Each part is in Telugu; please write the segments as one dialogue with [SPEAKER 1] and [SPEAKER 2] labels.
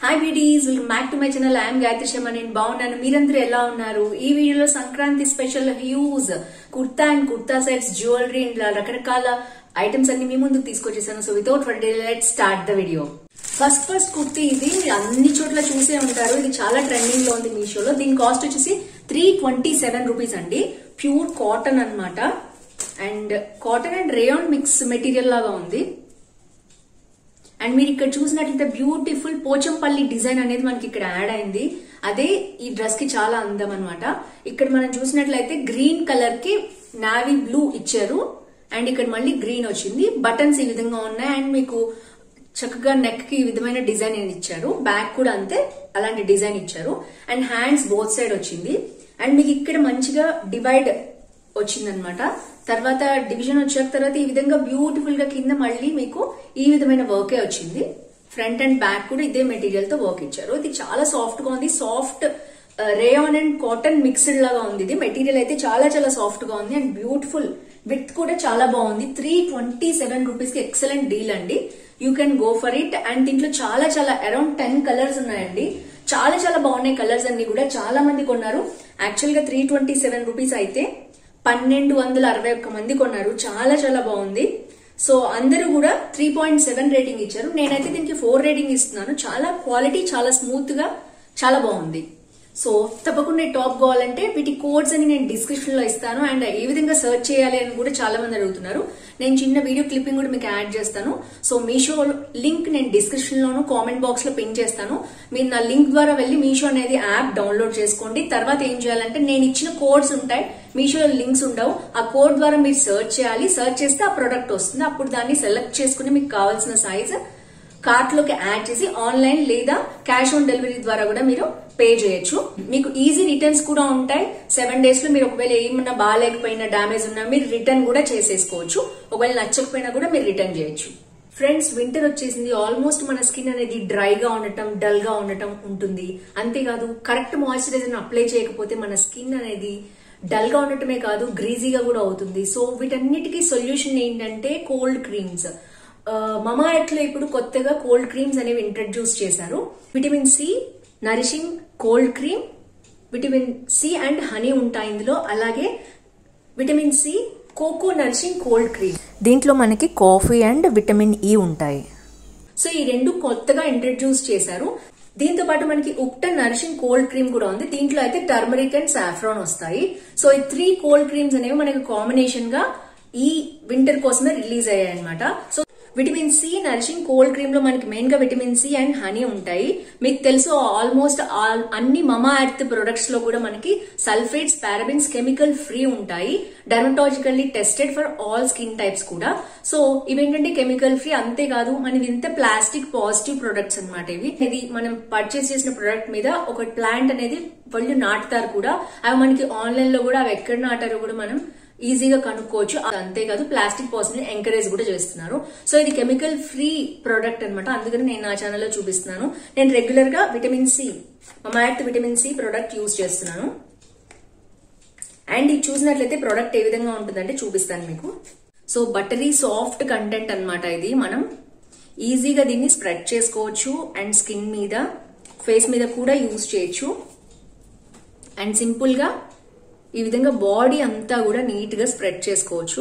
[SPEAKER 1] hi buddies welcome back to my channel I'm Gayatri Sharma నేను బాగున్నాను మీరందరూ ఎలా ఉన్నారు ఈ వీడియోలో Sankranti special huge kurta and kurta sets jewellery ఇలా రకరకాల ఐటమ్స్ అన్ని మీ ముందుకు తీసుకొచ్చేసాను so without for let start the video first first kurti ఇది మీరు అన్ని చోట్ల చూసే ఉంటారు ఇది చాలా ట్రెండింగ్ లో ఉంది మీషోలో దీని కాస్ట్ వచ్చేసి త్రీ ట్వంటీ సెవెన్ రూపీస్ అండి ప్యూర్ కాటన్ అన్నమాట and cotton and rayon mix material లాగా ఉంది అండ్ మీరు ఇక్కడ చూసినట్లయితే బ్యూటిఫుల్ పోచంపల్లి డిజైన్ అనేది మనకి ఇక్కడ యాడ్ అయింది అదే ఈ డ్రెస్ కి చాలా అందం అనమాట ఇక్కడ మనం చూసినట్లయితే గ్రీన్ కలర్ కి నావీ బ్లూ ఇచ్చారు అండ్ ఇక్కడ మళ్ళీ గ్రీన్ వచ్చింది బటన్స్ ఈ విధంగా ఉన్నాయి అండ్ మీకు చక్కగా నెక్ కి ఈ విధమైన డిజైన్ అనేది ఇచ్చారు బ్యాక్ కూడా అంతే అలాంటి డిజైన్ ఇచ్చారు అండ్ హ్యాండ్స్ బోత్ సైడ్ వచ్చింది అండ్ మీకు ఇక్కడ మంచిగా డివైడ్ వచ్చిందనమాట తర్వాత డివిజన్ వచ్చాక తర్వాత ఈ విధంగా బ్యూటిఫుల్ గా కింద మళ్ళీ మీకు ఈ విధమైన వర్కే వచ్చింది ఫ్రంట్ అండ్ బ్యాక్ కూడా ఇదే మెటీరియల్ తో వర్క్ ఇచ్చారు ఇది చాలా సాఫ్ట్ గా ఉంది soft rayon and cotton mixed లాగా ఉంది ఇది మెటీరియల్ అయితే చాలా చాలా సాఫ్ట్ గా ఉంది అండ్ బ్యూటిఫుల్ విత్ కూడా చాలా బాగుంది త్రీ ట్వంటీ సెవెన్ రూపీస్ కి ఎక్సలెంట్ డీల్ అండి you can go for it and దీంట్లో చాలా చాలా అరౌండ్ టెన్ కలర్స్ ఉన్నాయండి చాలా చాలా బాగున్నాయి కలర్స్ అన్ని కూడా చాలా మంది కొన్నారు యాక్చువల్ గా త్రీ ట్వంటీ సెవెన్ రూపీస్ అయితే పన్నెండు వందల అరవై ఒక్క మంది కొన్నారు చాలా చాలా బాగుంది సో అందరూ కూడా త్రీ పాయింట్ సెవెన్ రేటింగ్ ఇచ్చారు నేనైతే దీనికి ఫోర్ రేటింగ్ ఇస్తున్నాను చాలా క్వాలిటీ చాలా స్మూత్ గా చాలా బాగుంది సో తప్పకుండా ఈ టాప్ కావాలంటే వీటి కోడ్స్ అని నేను డిస్క్రిప్షన్ లో ఇస్తాను అండ్ ఏ విధంగా సెర్చ్ చేయాలి అని కూడా చాలా మంది అడుగుతున్నారు నేను చిన్న వీడియో క్లిప్పింగ్ కూడా మీకు యాడ్ చేస్తాను సో మీషో లింక్ నేను డిస్క్రిప్షన్ లోను కామెంట్ బాక్స్ లో పిన్ చేస్తాను మీరు నా లింక్ ద్వారా వెళ్ళి మీషో అనేది యాప్ డౌన్లోడ్ చేసుకోండి తర్వాత ఏం చేయాలంటే నేను ఇచ్చిన కోడ్స్ ఉంటాయి మీషోలో లింక్స్ ఉండవు ఆ కోడ్ ద్వారా మీరు సెర్చ్ చేయాలి సెర్చ్ చేస్తే ఆ ప్రొడక్ట్ వస్తుంది అప్పుడు దాన్ని సెలెక్ట్ చేసుకుని మీకు కావాల్సిన సైజ్ కార్ట్ లోకి యాడ్ చేసి ఆన్లైన్ లేదా క్యాష్ ఆన్ డెలివరీ ద్వారా కూడా మీరు పే చేయొచ్చు మీకు ఈజీ రిటర్న్స్ కూడా ఉంటాయి సెవెన్ డేస్ లో మీరు ఒకవేళ ఏమన్నా బాగాలేకపోయినా డామేజ్ ఉన్నా మీరు రిటర్న్ కూడా చేసేసుకోవచ్చు ఒకవేళ నచ్చకపోయినా కూడా మీరు రిటర్న్ చేయొచ్చు ఫ్రెండ్స్ వింటర్ వచ్చేసింది ఆల్మోస్ట్ మన స్కిన్ అనేది డ్రైగా ఉండటం డల్ గా ఉండటం ఉంటుంది అంతేకాదు కరెక్ట్ మాయిశ్చరైజర్ అప్లై చేయకపోతే మన స్కిన్ అనేది డల్ గా ఉండటమే కాదు గ్రీజీగా కూడా అవుతుంది సో వీటన్నిటికీ సొల్యూషన్ ఏంటంటే కోల్డ్ క్రీమ్స్ మమా ఎర్త్ లో ఇప్పుడు కొత్తగా కోల్డ్ క్రీమ్స్ అనేవి ఇంట్రడ్యూస్ చేశారు vitamin C nourishing cold cream vitamin C and honey ఉంటాయి ఇందులో అలాగే vitamin C cocoa nourishing cold cream
[SPEAKER 2] దీంట్లో మనకి కాఫీ అండ్ విటమిన్ ఈ ఉంటాయి
[SPEAKER 1] సో ఈ రెండు కొత్తగా ఇంట్రడ్యూస్ చేశారు దీంతో పాటు మనకి ఉప్టన్ నరిషింగ్ కోల్డ్ క్రీమ్ కూడా ఉంది దీంట్లో అయితే టర్మరిక్ అండ్ సాఫ్రాన్ వస్తాయి సో ఈ త్రీ కోల్డ్ క్రీమ్స్ అనేవి మనకి కాంబినేషన్ గా ఈ వింటర్ కోసమే రిలీజ్ అయ్యాయి అనమాట so vitamin C nourishing cold cream లో మనకి మెయిన్ గా విటమిన్ సి అండ్ హనీ ఉంటాయి మీకు తెలుసు ఆల్మోస్ట్ అన్ని మమా ఎర్త్ ప్రొడక్ట్స్ లో కూడా మనకి సల్ఫేట్స్ పారాబిన్స్ కెమికల్ ఫ్రీ ఉంటాయి dermatologically tested for all skin types కూడా సో ఇవేంటంటే కెమికల్ ఫ్రీ అంతేకాదు మనవి ఇంత ప్లాస్టిక్ పాజిటివ్ ప్రొడక్ట్స్ అనమాట ఇవి ఇది మనం పర్చేస్ చేసిన ప్రొడక్ట్ మీద ఒక ప్లాంట్ అనేది వాళ్ళు నాటుతారు కూడా అవి మనకి ఆన్లైన్ లో కూడా అవి ఎక్కడ నాటారో కూడా మనం ఈజీగా కనుక్కోవచ్చు అంతేకాదు ప్లాస్టిక్ పర్సన్ ఎంకరేజ్ కూడా చేస్తున్నారు సో ఇది కెమికల్ ఫ్రీ ప్రోడక్ట్ అనమాట అందుకని నేను నా ఛానల్లో చూపిస్తున్నాను నేను రెగ్యులర్ గా vitamin C Mamaearth vitamin C product use చేస్తున్నాను అండ్ ఇది చూసినట్లయితే ప్రోడక్ట్ ఏ విధంగా ఉంటుందంటే చూపిస్తాను మీకు సో బటరీ సాఫ్ట్ కంటెంట్ అనమాట ఇది మనం ఈజీగా దీన్ని స్ప్రెడ్ చేసుకోవచ్చు అండ్ స్కిన్ మీద ఫేస్ మీద కూడా యూజ్ చేయొచ్చు అండ్ సింపుల్ గా ఈ విధంగా బాడీ అంతా కూడా నీట్ గా స్ప్రెడ్ చేసుకోవచ్చు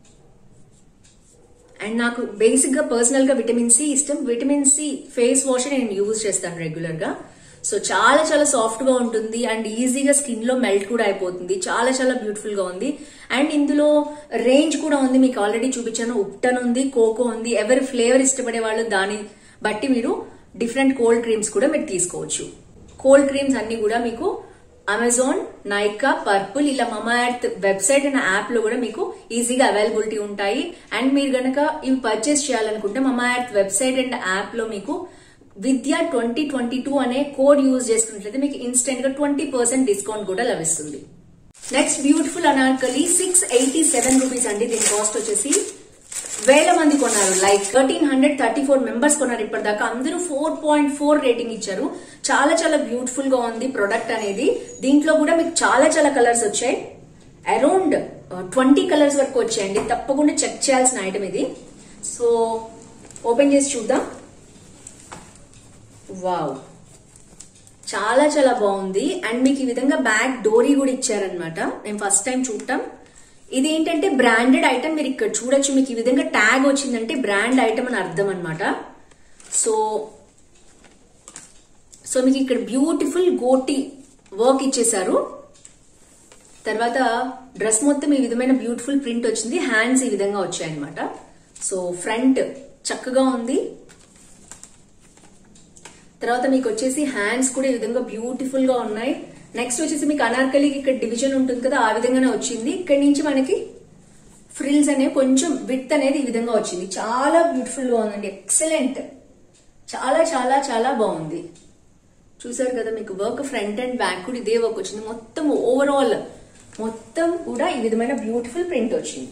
[SPEAKER 1] అండ్ నాకు బేసిక్ గా పర్సనల్ గా విటమిన్ సి ఇష్టం విటమిన్ సి ఫేస్ వాష్ నేను యూజ్ చేస్తాను రెగ్యులర్ గా సో చాలా చాలా సాఫ్ట్ గా ఉంటుంది అండ్ ఈజీగా స్కిన్ లో మెల్ట్ కూడా అయిపోతుంది చాలా చాలా బ్యూటిఫుల్ గా ఉంది అండ్ ఇందులో రేంజ్ కూడా ఉంది మీకు ఆల్రెడీ చూపించాను ఉప్టన్ ఉంది కోకో ఉంది ఎవరి ఫ్లేవర్ ఇష్టపడే వాళ్ళు దాని బట్టి మీరు డిఫరెంట్ కోల్డ్ క్రీమ్స్ కూడా మీరు తీసుకోవచ్చు కోల్డ్ క్రీమ్స్ అన్ని కూడా మీకు అమెజాన్ నైకా పర్పుల్ ఇలా Mamaearth website and app లో కూడా మీకు ఈజీగా అవైలబిలిటీ ఉంటాయి అండ్ మీరు గనక ఇవి పర్చేస్ చేయాలనుకుంటే Mamaearth website and app లో మీకు విద్య ట్వంటీ ట్వంటీ టూ అనే కోడ్ యూజ్ చేసుకున్నట్లయితే మీకు ఇన్స్టెంట్ గా ట్వంటీ పర్సెంట్ డిస్కౌంట్ కూడా లభిస్తుంది next beautiful anarkali six eighty seven rupees అండి దీని కాస్ట్ వచ్చేసి వేల మంది కొన్నారు like thirteen hundred thirty four members కొన్నారు ఇప్పటిదాకా అందరూ ఫోర్ పాయింట్ ఫోర్ రేటింగ్ ఇచ్చారు చాలా చాలా బ్యూటిఫుల్ గా ఉంది ప్రొడక్ట్ అనేది దీంట్లో కూడా మీకు చాలా చాలా కలర్స్ వచ్చాయి అరౌండ్ ట్వంటీ కలర్స్ వరకు వచ్చాయండి తప్పకుండా చెక్ చేయాల్సిన ఐటమ్ ఇది సో ఓపెన్ చేసి చూద్దాం వావ్ చాలా చాలా బాగుంది అండ్ మీకు ఈ విధంగా బ్యాక్ డోరీ కూడా ఇచ్చారనమాట నేను ఫస్ట్ టైం చూడటం ఇది ఏంటంటే బ్రాండెడ్ ఐటమ్ మీరు ఇక్కడ చూడొచ్చు మీకు ఈ విధంగా ట్యాగ్ వచ్చిందంటే బ్రాండ్ ఐటమ్ అని అర్థం అనమాట సో సో మీకు ఇక్కడ బ్యూటిఫుల్ గోటి వర్క్ ఇచ్చేసారు తర్వాత డ్రెస్ మొత్తం ఈ విధమైన బ్యూటిఫుల్ ప్రింట్ వచ్చింది హ్యాండ్స్ ఈ విధంగా వచ్చాయన్నమాట సో ఫ్రంట్ చక్కగా ఉంది తర్వాత మీకు వచ్చేసి హ్యాండ్స్ కూడా ఈ విధంగా బ్యూటిఫుల్ గా ఉన్నాయి నెక్స్ట్ వచ్చేసి మీకు అనార్కలికి ఇక్కడ డివిజన్ ఉంటుంది కదా ఆ విధంగానే వచ్చింది ఇక్కడ నుంచి మనకి ఫ్రిల్స్ అనేవి కొంచెం విత్ అనేది ఈ విధంగా వచ్చింది చాలా బ్యూటిఫుల్ గా ఉందండి ఎక్సలెంట్ చాలా చాలా చాలా బాగుంది చూసారు కదా మీకు వర్క్ ఫ్రంట్ అండ్ బ్యాక్ కూడా ఇదే వర్క్ వచ్చింది మొత్తం ఓవరాల్ మొత్తం కూడా ఈ విధమైన బ్యూటిఫుల్ ప్రింట్ వచ్చింది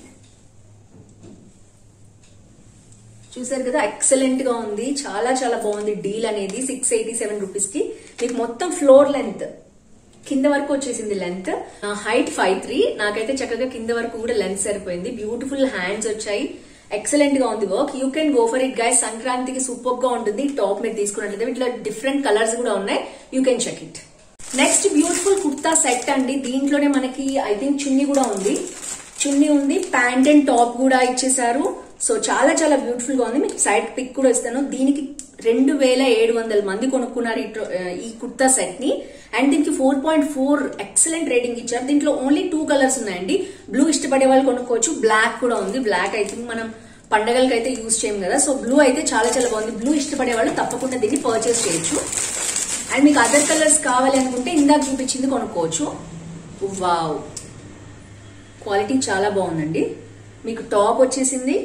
[SPEAKER 1] చూసారు కదా ఎక్సలెంట్ గా ఉంది చాలా చాలా బాగుంది డీల్ అనేది సిక్స్ ఎయిటీ సెవెన్ రూపీస్ కి మీకు మొత్తం ఫ్లోర్ లెంత్ కింద వరకు వచ్చేసింది లెంత్ హైట్ ఫైవ్ త్రీ నాకైతే చక్కగా కింద వరకు కూడా లెంత్ సరిపోయింది బ్యూటిఫుల్ హ్యాండ్స్ వచ్చాయి ఎక్సలెంట్ గా ఉంది work you can go for it guys సంక్రాంతికి సూపర్ గా ఉంటుంది టాప్ మీరు తీసుకున్నట్లయితే ఇట్లా డిఫరెంట్ కలర్స్ కూడా ఉన్నాయి you can check it next beautiful kurta set అండి దీంట్లోనే మనకి ఐ థింక్ చున్నీ కూడా ఉంది చున్నీ ఉంది ప్యాంట్ అండ్ టాప్ కూడా ఇచ్చేసారు సో చాలా చాలా బ్యూటిఫుల్ గా ఉంది మీకు సైడ్ పిక్ కూడా ఇస్తాను దీనికి రెండు వేల ఏడు వందల మంది కొనుక్కున్నారు ఈ ట్రో- ఈ కుర్తా సెట్ ని అండ్ దీనికి four point four excellent rating ఇచ్చారు దీంట్లో ఓన్లీ టూ కలర్స్ ఉన్నాయండి బ్లూ ఇష్టపడే వాళ్ళు కొనుక్కోవచ్చు బ్లాక్ కూడా ఉంది బ్లాక్ ఐ థింక్ మనం పండగలకి అయితే యూజ్ చేయం కదా సో బ్లూ అయితే చాలా చాలా బాగుంది బ్లూ ఇష్టపడే వాళ్ళు తప్పకుండా దీన్ని పర్చేస్ చేయొచ్చు అండ్ మీకు అదర్ కలర్స్ కావాలి అనుకుంటే ఇందాక చూపించింది కొనుక్కోవచ్చు వావ్ క్వాలిటీ చాలా బాగుందండి మీకు టాప్ వచ్చేసింది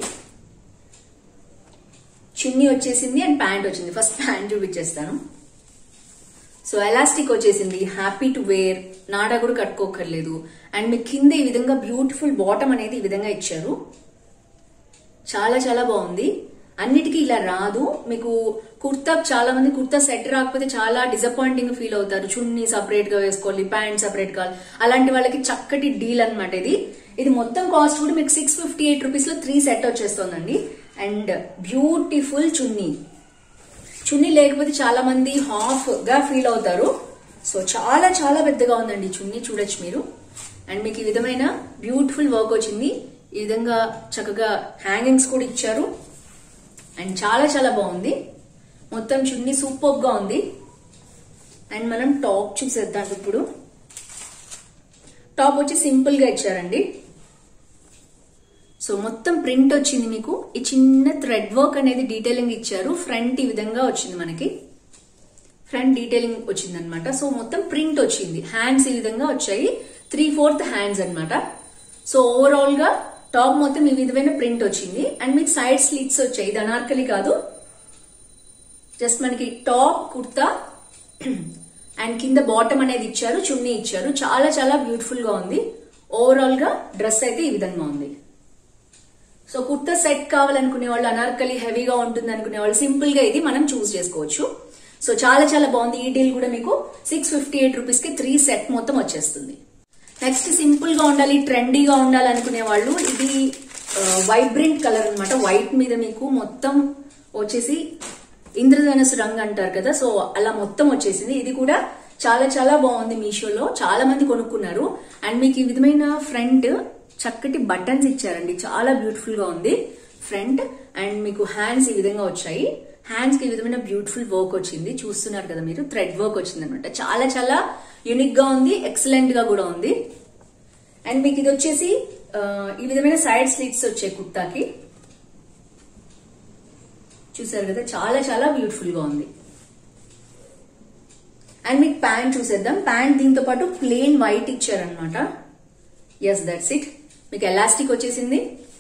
[SPEAKER 1] చున్నీ వచ్చేసింది అండ్ ప్యాంట్ వచ్చింది ఫస్ట్ ప్యాంట్ చూపించేస్తాను సో ఎలాస్టిక్ వచ్చేసింది హ్యాపీ టు వేర్ నాడా కూడా కట్టుకోకర్లేదు అండ్ మీకు కింద ఈ విధంగా బ్యూటిఫుల్ బాటమ్ అనేది ఈ విధంగా ఇచ్చారు చాలా చాలా బాగుంది అన్నిటికీ ఇలా రాదు మీకు కుర్తా చాలా మంది కుర్తా సెట్ రాకపోతే చాలా డిసప్పాయింటింగ్ ఫీల్ అవుతారు చున్నీ సపరేట్ గా వేసుకోవాలి ప్యాంట్ సపరేట్ కావాలి అలాంటి వాళ్ళకి చక్కటి డీల్ అన్నమాట ఇది ఇది మొత్తం కాస్ట్ కూడా మీకు సిక్స్ ఫిఫ్టీ ఎయిట్ రూపీస్ లో త్రీ సెట్ వచ్చేస్తుందండి అండ్ బ్యూటిఫుల్ చున్నీ చున్నీ లేకపోతే చాలా మంది హాఫ్ గా ఫీల్ అవుతారు సో చాలా చాలా పెద్దగా ఉందండి ఈ చున్నీ చూడొచ్చు మీరు అండ్ మీకు ఈ విధమైన బ్యూటిఫుల్ వర్క్ వచ్చింది ఈ విధంగా చక్కగా హ్యాంగింగ్స్ కూడా ఇచ్చారు అండ్ చాలా చాలా బాగుంది మొత్తం చున్నీ సూపర్ గా ఉంది అండ్ మనం టాప్ చూసేద్దాం ఇప్పుడు టాప్ వచ్చి సింపుల్ గా ఇచ్చారండి సో మొత్తం ప్రింట్ వచ్చింది మీకు ఈ చిన్న థ్రెడ్ వర్క్ అనేది డీటెయిలింగ్ ఇచ్చారు ఫ్రంట్ ఈ విధంగా వచ్చింది మనకి ఫ్రంట్ డీటెయిలింగ్ వచ్చింది అనమాట సో మొత్తం ప్రింట్ వచ్చింది హ్యాండ్స్ ఈ విధంగా వచ్చాయి త్రీ ఫోర్త్ హ్యాండ్స్ అన్నమాట సో ఓవరాల్ గా టాప్ మొత్తం ఈ విధమైన ప్రింట్ వచ్చింది అండ్ మీకు సైడ్ స్లిట్స్ వచ్చాయి ఇది అనార్కలి కాదు జస్ట్ మనకి టాప్ కుర్తా అండ్ కింద బాటమ్ అనేది ఇచ్చారు చున్నీ ఇచ్చారు చాలా చాలా బ్యూటిఫుల్ గా ఉంది ఓవరాల్ గా డ్రెస్ అయితే ఈ విధంగా ఉంది సో కుర్తా సెట్ కావాలనుకునే వాళ్ళు అనార్కలి హెవీగా ఉంటుంది అనుకునే వాళ్ళు సింపుల్ గా ఇది మనం చూస్ చేసుకోవచ్చు సో చాలా చాలా బాగుంది ఈ డీల్ కూడా మీకు సిక్స్ ఫిఫ్టీ ఎయిట్ రూపీస్ కి త్రీ సెట్ మొత్తం వచ్చేస్తుంది నెక్స్ట్ సింపుల్ గా ఉండాలి ట్రెండీగా ఉండాలి అనుకునే వాళ్ళు ఇది వైబ్రెంట్ కలర్ అన్నమాట వైట్ మీద మీకు మొత్తం వచ్చేసి ఇంద్రధనుసు రంగు అంటారు కదా సో అలా మొత్తం వచ్చేసింది ఇది కూడా చాలా చాలా బాగుంది మీషోలో చాలా మంది కొనుక్కున్నారు అండ్ మీకు ఈ విధమైన ఫ్రంట్ చక్కటి బటన్స్ ఇచ్చారండి చాలా బ్యూటిఫుల్ గా ఉంది ఫ్రంట్ అండ్ మీకు హ్యాండ్స్ ఈ విధంగా వచ్చాయి హ్యాండ్స్ కి ఈ విధమైన బ్యూటిఫుల్ వర్క్ వచ్చింది చూస్తున్నారు కదా మీరు థ్రెడ్ వర్క్ వచ్చింది అనమాట చాలా చాలా యూనిక్ గా ఉంది ఎక్సలెంట్ గా కూడా ఉంది అండ్ మీకు ఇది వచ్చేసి ఆ, ఈ విధమైన సైడ్ స్లిట్స్ వచ్చాయి కుర్తాకి చూసారు కదా చాలా చాలా బ్యూటిఫుల్ గా ఉంది అండ్ మీకు ప్యాంట్ చూసేద్దాం ప్యాంట్ దీంతో పాటు ప్లేన్ వైట్ ఇచ్చారనమాట ఎస్ దట్స్ ఇట్ మీకు ఎలాస్టిక్ వచ్చేసింది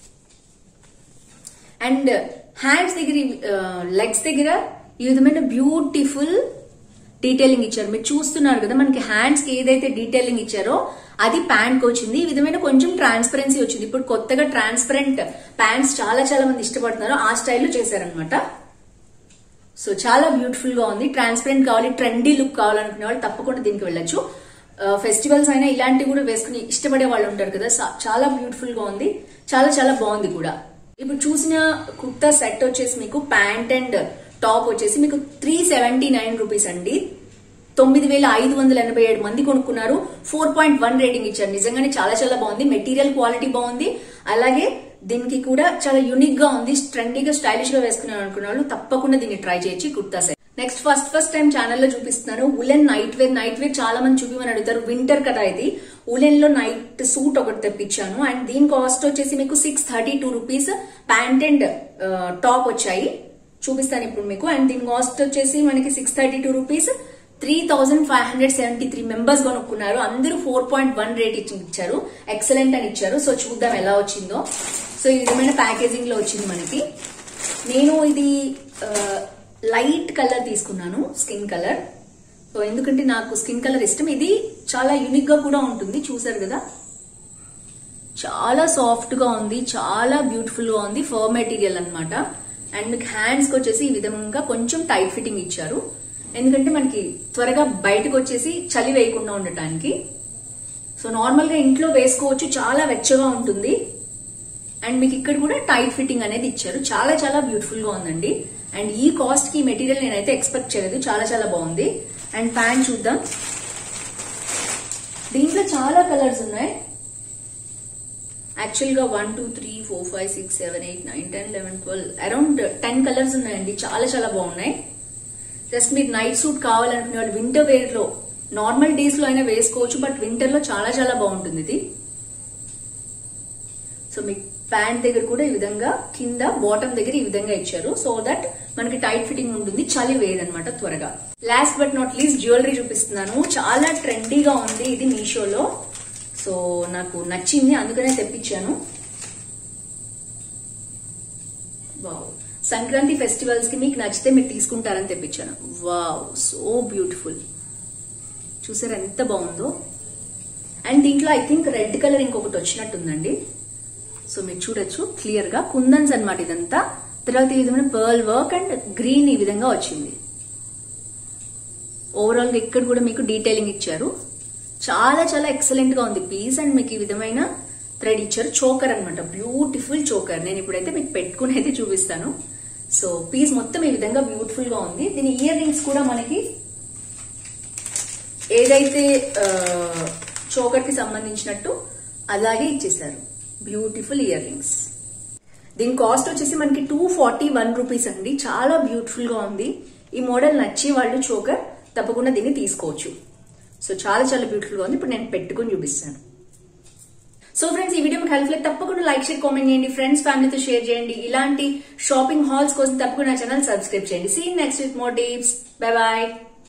[SPEAKER 1] అండ్ హ్యాండ్స్ దగ్గర లెగ్స్ దగ్గర ఈ విధమైన బ్యూటిఫుల్ డీటెయిలింగ్ ఇచ్చారు మీరు చూస్తున్నారు కదా మనకి హ్యాండ్స్ కి ఏదైతే డీటెయిలింగ్ ఇచ్చారో అది ప్యాంట్ కి వచ్చింది ఈ విధమైన కొంచెం ట్రాన్స్పరెన్సీ వచ్చింది ఇప్పుడు కొత్తగా ట్రాన్స్పరెంట్ ప్యాంట్స్ చాలా చాలా మంది ఇష్టపడుతున్నారు ఆ స్టైల్లో చేశారనమాట సో చాలా బ్యూటిఫుల్ గా ఉంది ట్రాన్స్పరెంట్ కావాలి ట్రెండీ లుక్ కావాలనుకునే వాళ్ళు తప్పకుండా దీనికి వెళ్ళొచ్చు ఫెస్టివల్స్ అయినా ఇలాంటివి కూడా వేసుకుని ఇష్టపడే వాళ్ళు ఉంటారు కదా సా- చాలా బ్యూటిఫుల్ గా ఉంది చాలా చాలా బాగుంది కూడా ఇప్పుడు చూసిన కుర్తా సెట్ వచ్చేసి మీకు ప్యాంట్ అండ్ టాప్ వచ్చేసి మీకు త్రీ సెవెంటీ నైన్ రూపీస్ అండి తొమ్మిది వేల ఐదు వందల ఎనభై ఏడు మంది కొనుక్కున్నారు ఫోర్ పాయింట్ వన్ రేటింగ్ ఇచ్చారు నిజంగానే చాలా చాలా బాగుంది మెటీరియల్ క్వాలిటీ బాగుంది అలాగే దీనికి కూడా చాలా యూనిక్ గా ఉంది ట్రెండీగా స్టైలిష్ గా వేసుకున్నాను అనుకున్న వాళ్ళు తప్పకుండా దీన్ని ట్రై చేయొచ్చు ఈ kurta set next first first time ఛానల్లో చూపిస్తున్నాను woollen nightwear nightwear చాలా మంది చూపిమని అడుగుతారు వింటర్ కదా ఇది ఉలెన్ లో నైట్ సూట్ ఒకటి తెప్పించాను అండ్ దీని కాస్ట్ వచ్చేసి మీకు six thirty two rupees pant and top వచ్చాయి చూపిస్తాను ఇప్పుడు మీకు అండ్ దీని కాస్ట్ వచ్చేసి మనకి six thirty two rupees three thousand five hundred seventy three members కొనుక్కున్నారు అందరూ ఫోర్ పాయింట్ వన్ రేట్ ఇచ్చారు ఎక్సలెంట్ అని ఇచ్చారు సో చూద్దాం ఎలా వచ్చిందో సో ఈ విధమైన ప్యాకేజింగ్ లో వచ్చింది మనకి నేను ఇది లైట్ కలర్ తీసుకున్నాను స్కిన్ కలర్ సో ఎందుకంటే నాకు స్కిన్ కలర్ ఇష్టం ఇది చాలా యూనిక్ గా కూడా ఉంటుంది చూసారు కదా చాలా సాఫ్ట్ గా ఉంది చాలా బ్యూటిఫుల్ గా ఉంది ఫర్ మెటీరియల్ అన్నమాట అండ్ మీకు హ్యాండ్స్ కి వచ్చేసి ఈ విధంగా కొంచెం టైట్ ఫిట్టింగ్ ఇచ్చారు ఎందుకంటే మనకి త్వరగా బయటకు వచ్చేసి చలి వేయకుండా ఉండటానికి సో నార్మల్ గా ఇంట్లో వేసుకోవచ్చు చాలా వెచ్చగా ఉంటుంది అండ్ మీకు ఇక్కడ కూడా టైట్ ఫిట్టింగ్ అనేది ఇచ్చారు చాలా చాలా బ్యూటిఫుల్ గా ఉందండి అండ్ ఈ కాస్ట్ కి మెటీరియల్ నేనైతే ఎక్స్పెక్ట్ చేయలేదు చాలా చాలా బాగుంది అండ్ ప్యాంట్ చూద్దాం దీంట్లో చాలా కలర్స్ ఉన్నాయి యాక్చువల్ గా one two three four five six seven eight nine ten eleven twelve around ten colours ఉన్నాయండి చాలా చాలా బాగున్నాయి జస్ట్ మీకు నైట్ సూట్ కావాలనుకునే వాళ్ళు వింటర్ వేర్ లో నార్మల్ డేస్ లో అయినా వేసుకోవచ్చు బట్ వింటర్ లో చాలా చాలా బాగుంటుంది ఇది సో మీకు ప్యాంట్ దగ్గర కూడా ఈ విధంగా కింద బాటమ్ దగ్గర ఈ విధంగా ఇచ్చారు సో దట్ మనకి టైట్ ఫిట్టింగ్ ఉంటుంది చలి వేయదనమాట త్వరగా last but not least jewellery చూపిస్తున్నాను చాలా ట్రెండీగా ఉంది ఇది మీషోలో సో నాకు నచ్చింది అందుకనే తెప్పించాను వావ్ సంక్రాంతి ఫెస్టివల్స్ కి మీకు నచ్చితే మీరు తీసుకుంటారని తెప్పించాను వావ్ సో బ్యూటిఫుల్ చూసారా ఎంత బాగుందో అండ్ దీంట్లో ఐ థింక్ రెడ్ కలర్ ఇంకొకటి వచ్చినట్టుందండి సో మీరు చూడొచ్చు క్లియర్ గా కుందన్స్ అనమాట ఇదంతా తర్వాత ఈ విధమైన పర్ల్ వర్క్ అండ్ గ్రీన్ ఈ విధంగా వచ్చింది ఓవరాల్ గా ఇక్కడ కూడా మీకు డీటెయిలింగ్ ఇచ్చారు చాలా చాలా ఎక్సలెంట్ గా ఉంది పీస్ అండ్ మీకు ఈ విధమైన థ్రెడ్ ఇచ్చారు చోకర్ అనమాట బ్యూటిఫుల్ చోకర్ నేను ఇప్పుడైతే మీకు పెట్టుకుని అయితే చూపిస్తాను సో పీస్ మొత్తం ఈ విధంగా బ్యూటిఫుల్ గా ఉంది దీని ఇయర్ రింగ్స్ కూడా మనకి ఏదైతే చోకర్ కి సంబంధించినట్టు అలాగే ఇచ్చేసారు బ్యూటిఫుల్ ఇయర్ రింగ్స్ దీని కాస్ట్ వచ్చేసి మనకి టూ ఫార్టీ వన్ రూపీస్ అండి చాలా బ్యూటిఫుల్ గా ఉంది ఈ మోడల్ నచ్చి వాళ్ళు చోకర్ తప్పకుండా దీన్ని తీసుకోవచ్చు సో చాలా చాలా బ్యూటిఫుల్ గా ఉంది ఇప్పుడు నేను పెట్టుకుని చూపిస్తాను సో ఫ్రెండ్స్ ఈ వీడియో మీకు హెల్ప్ లేదు తప్పకుండా లైక్ షేర్ కామెంట్ చేయండి ఫ్రెండ్స్ ఫ్యామిలీతో షేర్ చేయండి ఇలాంటి షాపింగ్ హాల్స్ కోసం తప్పకుండా ఛానల్ సబ్స్క్రైబ్ చేయండి see next with more tips bye bye